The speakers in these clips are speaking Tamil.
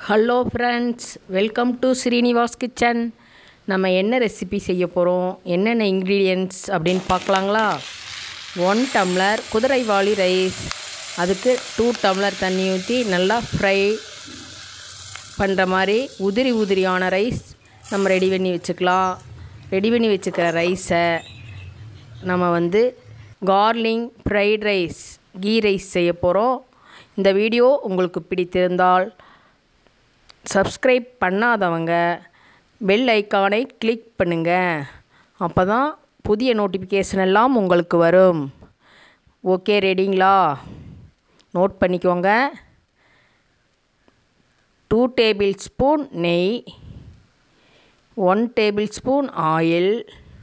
hello friends welcome to Srinivas kitchen நம்ம என்ன ரெசிபி செய்ய போகிறோம் என்னென்ன இன்க்ரீடியன்ட்ஸ் அப்படின்னு பார்க்கலாங்களா ஒன் டம்ளர் குதிரைவாளி ரைஸ் அதுக்கு டூ டம்ளர் தண்ணி ஊற்றி நல்லா ஃப்ரை பண்ணுற மாதிரி உதிரி உதிரியான ரைஸ் நம்ம ரெடி பண்ணி வச்சுக்கலாம் ரெடி பண்ணி வச்சுக்கிற ரைஸை நம்ம வந்து garlic fried rice ghee rice செய்ய போகிறோம் இந்த வீடியோ உங்களுக்கு பிடித்திருந்தால் சப்ஸ்கிரைப் பண்ணாதவங்க பெல் ஐக்கானை கிளிக் பண்ணுங்கள் அப்போ தான் புதிய நோட்டிஃபிகேஷன் எல்லாம் உங்களுக்கு வரும் ஓகே ரெடிங்களா நோட் பண்ணிக்கோங்க டூ டேபிள் ஸ்பூன் நெய் ஒன் டேபிள் ஸ்பூன் ஆயில்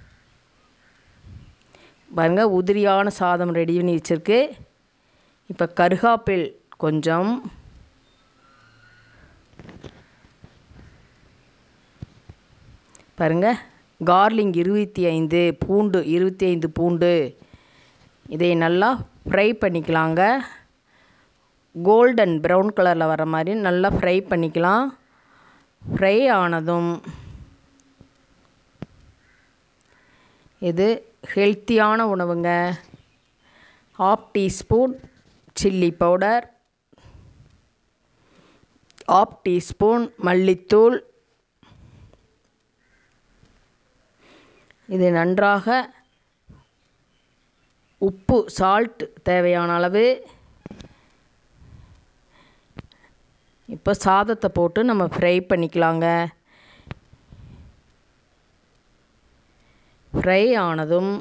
பாருங்கள் உதிரியான சாதம் ரெடி பண்ணி வச்சுருக்கு இப்போ கருகாப்பில் கொஞ்சம் பாருங்கள் கார்லிங் இருபத்தி ஐந்து பூண்டு இருபத்தி ஐந்து பூண்டு இதை நல்லா ஃப்ரை பண்ணிக்கலாங்க கோல்டன் ப்ரௌன் கலரில் வர மாதிரி நல்லா ஃப்ரை பண்ணிக்கலாம் ஃப்ரை ஆனதும் இது ஹெல்த்தியான உணவுங்க half teaspoon chilli powder half teaspoon மல்லித்தூள் இது நன்றாக உப்பு சால்ட் தேவையான அளவு இப்போ சாதத்தை போட்டு நம்ம ஃப்ரை பண்ணிக்கலாங்க ஃப்ரை ஆனதும்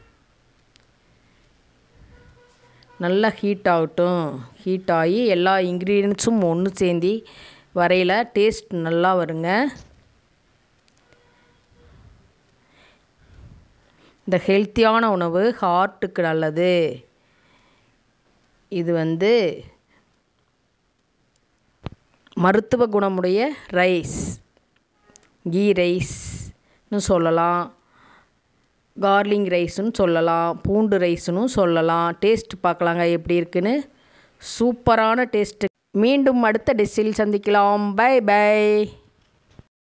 நல்லா ஹீட் ஆகட்டும் ஹீட் ஆகி எல்லா இன்க்ரீடியன்ஸும் ஒன்று சேர்ந்தி வரையில் டேஸ்ட் நல்லா வருங்க இந்த ஹெல்த்தியான உணவு ஹார்ட்டுக்கு நல்லது இது வந்து மருத்துவ குணமுடைய ரைஸ் கீ ரைஸ்னு சொல்லலாம் கார்லிங் ரைஸ்னு சொல்லலாம் பூண்டு ரைஸ்னு சொல்லலாம் டேஸ்ட் பார்க்கலாங்க எப்படி இருக்குன்னு சூப்பரான டேஸ்ட்டு மீண்டும் அடுத்த டிஷ்ஷில் சந்திக்கலாம் பை பை